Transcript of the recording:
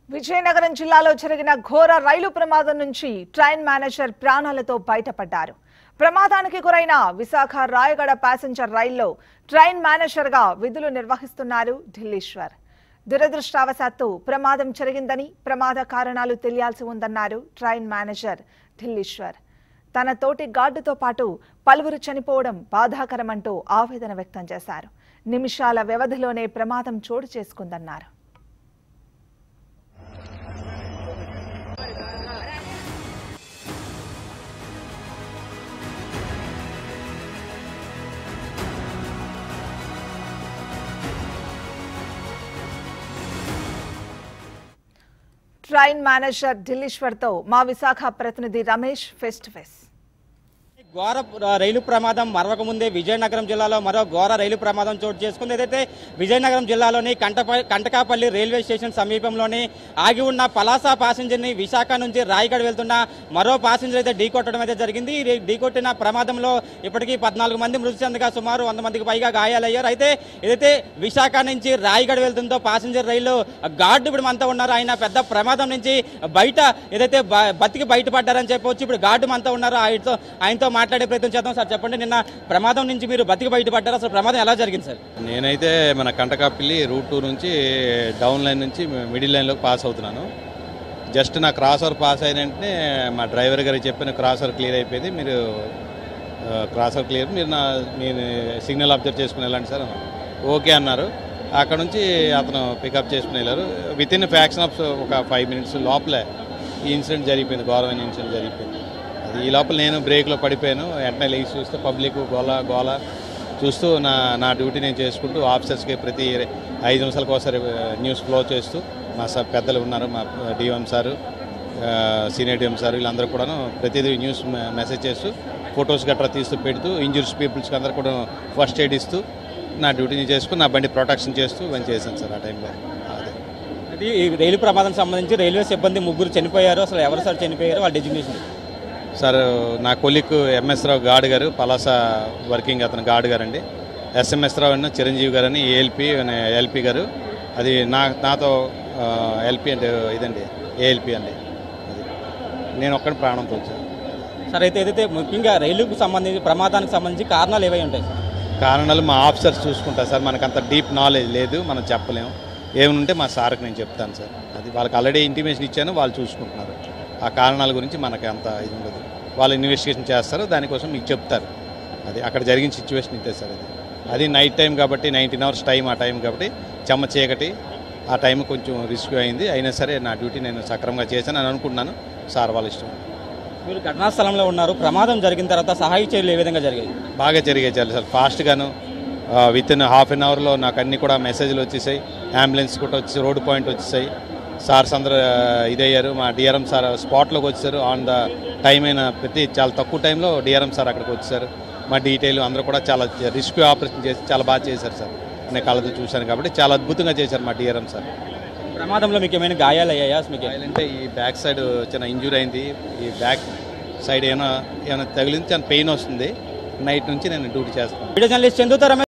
విజయనగరం జిల్లాలో జరిగిన ఘోర రైలు ప్రమాదం నుంచి ట్రైన్ మేనేజర్ ప్రాణాలతో బయటపడ్డారు ప్రమాదానికి గురైన విశాఖ రాయగడ ప్యాసింజర్ రైల్లో ట్రైన్ మేనేజర్గా విధులు నిర్వహిస్తున్నారు ఢిల్లీశ్వర్ దురదృష్టవశాత్తు ప్రమాదం జరిగిందని ప్రమాద కారణాలు తెలియాల్సి ఉందన్నారు ట్రైన్ మేనేజర్ ఢిల్లీశ్వర్ తన తోటి గార్డుతో పాటు పలువురు చనిపోవడం బాధాకరమంటూ ఆవేదన వ్యక్తం చేశారు నిమిషాల వ్యవధిలోనే ప్రమాదం చోటు చేసుకుందన్నారు ట్రైన్ మేనేజర్ ఢిల్లీశ్వర్తో మా విశాఖ ప్రతినిధి రమేష్ ఫేస్ టు ఫేస్ ఘోర రైలు ప్రమాదం మరవక ముందే విజయనగరం జిల్లాలో మరో ఘోర రైలు ప్రమాదం చోటు చేసుకుంది ఏదైతే విజయనగరం జిల్లాలోని కంటప కంటకాపల్లి రైల్వే స్టేషన్ సమీపంలోని ఆగి ఉన్న పలాస ప్యాసింజర్ ని విశాఖ నుంచి రాయగఢ వెళ్తున్న మరో ప్యాసింజర్ అయితే ఢీకొట్టడం అయితే జరిగింది ఈ ఢీకొట్టిన ప్రమాదంలో ఇప్పటికీ పద్నాలుగు మంది మృతి చెందగా సుమారు వంద మందికి పైగా గాయాలయ్యారు అయితే ఏదైతే విశాఖ నుంచి రాయగఢ వెళ్తుందో ప్యాసింజర్ రైలు గార్డు ఇప్పుడు మనతో ఉన్నారు ఆయన పెద్ద ప్రమాదం నుంచి బయట ఏదైతే బ- బతికి బయటపడ్డారని చెప్పవచ్చు ఇప్పుడు గార్డు మనతో ఉన్నారు ఆయనతో ఆయనతో మాట్లాడే ప్రయత్నం చేద్దాం సార్ చెప్పండి నిన్న ప్రమాదం నుంచి మీరు బతికి బయటపడ్డారు అసలు ప్రమాదం ఎలా జరిగింది సార్ నేనైతే మన కంటకాపిల్లి రూట్ టూ నుంచి డౌన్ లైన్ నుంచి మిడిల్ లైన్లోకి పాస్ అవుతున్నాను జస్ట్ నా క్రాస్ ఓవర్ పాస్ అయిన వెంటనే మా డ్రైవర్ గారికి చెప్పిన క్రాస్ ఓవర్ క్లియర్ అయిపోయింది మీరు క్రాస్ ఓవర్ క్లియర్ మీరు నా నేను సిగ్నల్ అబ్జర్వ్ చేసుకుని వెళ్ళండి సార్ అన్నారు ఓకే అన్నారు అక్కడ నుంచి అతను పికప్ చేసుకుని వెళ్ళారు విత్ ఇన్ ఫ్యాక్షన్ ఆఫ్ ఒక ఫైవ్ మినిట్స్ లోపలే ఈ ఇన్సిడెంట్ జరిగిపోయింది ఘోరమైన ఇన్సిడెంట్ జరిగిపోయింది అది ఈ లోపల నేను బ్రేక్లో పడిపోయాను వెంటనే లేచి చూస్తే పబ్లిక్ గోల గోల చూస్తూ నా నా డ్యూటీ నేను చేసుకుంటూ ఆఫీసర్స్కి ప్రతి ఐదు నిమిషాలకు ఒకసారి న్యూస్ ఫ్లో చేస్తూ మా సార్ పెద్దలు ఉన్నారు మా డిఎం సారు ఆ, సీనియర్ డిఎం సార్ వీళ్ళందరూ కూడాను ప్రతిదీ న్యూస్ మె- మెసేజ్ చేస్తూ ఫొటోస్ గట్రా తీస్తూ పెడుతూ ఇంజురీస్ పీపుల్స్కి అందరూ కూడా ఫస్ట్ ఎయిడ్ ఇస్తూ నా డ్యూటీని చేసుకుని నా బండి ప్రొటెక్షన్ చేస్తూ ఇవన్నీ చేశాను సార్ ఆ టైంలో అదే ఇది ఈ రైలు ప్రమాదం సంబంధించి రైల్వే సిబ్బంది ముగ్గురు చనిపోయారు అసలు ఎవరు సార్ చనిపోయారు వాళ్ళ డెసిగ్నేషన్ సార్ నా కొలిక్ ఎంఎస్ రావు గాడ్ గారు పలాస వర్కింగ్ అతను గాడ్ గారు అండి ఎస్ఎంఎస్ రావు అన్న చిరంజీవి గారు అని ఏఎల్పి ఎల్పి గారు అది నా నాతో ఎల్పి అంటే ఇదండి ఏఎల్పి అండి అది నేను ఒక్కడి ప్రాణంతో వచ్చాను సార్ అయితే ఏదైతే ముఖ్యంగా రైలుకు సంబంధించి ప్రమాదానికి సంబంధించి కారణాలు ఏవై ఉంటాయి సార్ కారణాలు మా ఆఫీసర్స్ చూసుకుంటారు సార్ మనకు అంత డీప్ నాలెడ్జ్ లేదు మనం చెప్పలేము ఏముంటే మా సార్కి నేను చెప్తాను సార్ అది వాళ్ళకి ఆల్రెడీ ఇంటిమేషన్ ఇచ్చాను వాళ్ళు చూసుకుంటున్నారు ఆ కారణాల గురించి మనకి అంత ఇది ఉండదు వాళ్ళు ఇన్వెస్టిగేషన్ చేస్తారు దానికోసం మీకు చెప్తారు అది అక్కడ జరిగిన సిచ్యువేషన్ ఇంతే సార్ అది అది నైట్ టైం కాబట్టి నైన్టీన్ అవర్స్ టైం ఆ టైం కాబట్టి చెమ్మ చీకటి ఆ టైం కొంచెం రిస్క్ అయింది అయినా సరే నా డ్యూటీ నేను సక్రమంగా చేశాను అని అనుకుంటున్నాను సార్ వాళ్ళ ఇష్టం మీరు ఘటనా స్థలంలో ఉన్నారు ప్రమాదం జరిగిన తర్వాత సహాయ చర్యలు ఏ విధంగా జరిగాయి బాగా జరిగే చాలు సార్ ఫాస్ట్గాను విత్ ఇన్ హాఫ్ అన్ అవర్లో నాకు అన్ని కూడా మెసేజ్లు వచ్చేసాయి అంబులెన్స్ కూడా వచ్చి రోడ్ పాయింట్ వచ్చేసాయి సార్స్ అందరూ ఆ, ఇదయ్యారు మా డిఆర్ఎం సార్ స్పాట్లోకి వచ్చారు ఆన్ ద టైం అయిన ప్రతి చాలా తక్కువ టైంలో డిఆర్ఎం సార్ అక్కడికి వచ్చారు మా డీటెయిల్ అందరూ కూడా చాలా రిస్క్ ఆపరేషన్ చేసి చాలా బాగా చేశారు సార్ నేను కళ్ళతో చూశాను కాబట్టి చాలా అద్భుతంగా చేశారు మా డిఆర్ఎం సార్ ప్రమాదంలో మీకు ఏమైనా గాయాలు అయ్యాయా మీకు అంటే ఈ బ్యాక్ సైడ్ చిన్న ఇంజూరీ అయింది ఈ బ్యాక్ సైడ్ ఏమైనా ఏమైనా తగిలింది చాలా పెయిన్ వస్తుంది నైట్ నుంచి నేను డ్యూటీ చేస్తాను వీడియో జర్నలిస్ట్ చందుతో రమేష్